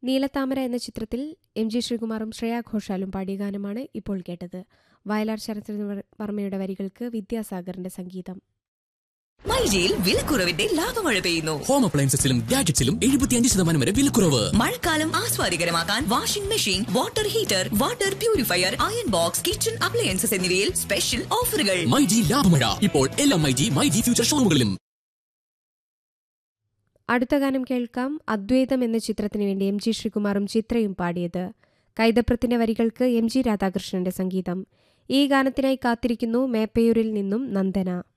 നീലത്താമര എന്ന ചിത്രത്തിൽ M G ശ്രീകുമാറും ശ്രേയാ ഘോഷാലും പാടിയ ഗാനമാണ് ഇപ്പോൾ കേട്ടത് വയലാർ ശരത്ചന്ദ്ര വർമ്മയുടെ വരികൾക്ക് വിദ്യാസാഗറിന്റെ സംഗീതം മൈജിയിൽ വിലക്കുറവിന്റെ ലാഭമഴ പെയ്യുന്നു ഹോം അപ്ലയൻസസിലും ഗാഡ്ജറ്റ്സിലും എഴുപത്തിയഞ്ച് ശതമാനം വരെ വിലക്കുറവ് മഴക്കാലം ആസ്വാദികരമാക്കാൻ washing machine water heater water purifier iron box kitchen appliances എന്നിവയിൽ സ്പെഷ്യൽ ഓഫറുകൾ മൈജി ലാഭമഴ ഇപ്പോൾ എല്ലാ മൈജി മൈജി ഫ്യൂച്ചർ ഷോറൂമുകളിലും അടുത്ത ഗാനം കേൾക്കാം അദ്വൈതം എന്ന ചിത്രത്തിന് വേണ്ടി എം ജി ശ്രീകുമാറും ചിത്രയും പാടിയത് കൈതപ്രത്തിന്റെ വരികൾക്ക് എം ജി രാധാകൃഷ്ണന്റെ സംഗീതം ഈ ഗാനത്തിനായി കാത്തിരിക്കുന്നു മേപ്പയൂരിൽ നിന്നും നന്ദന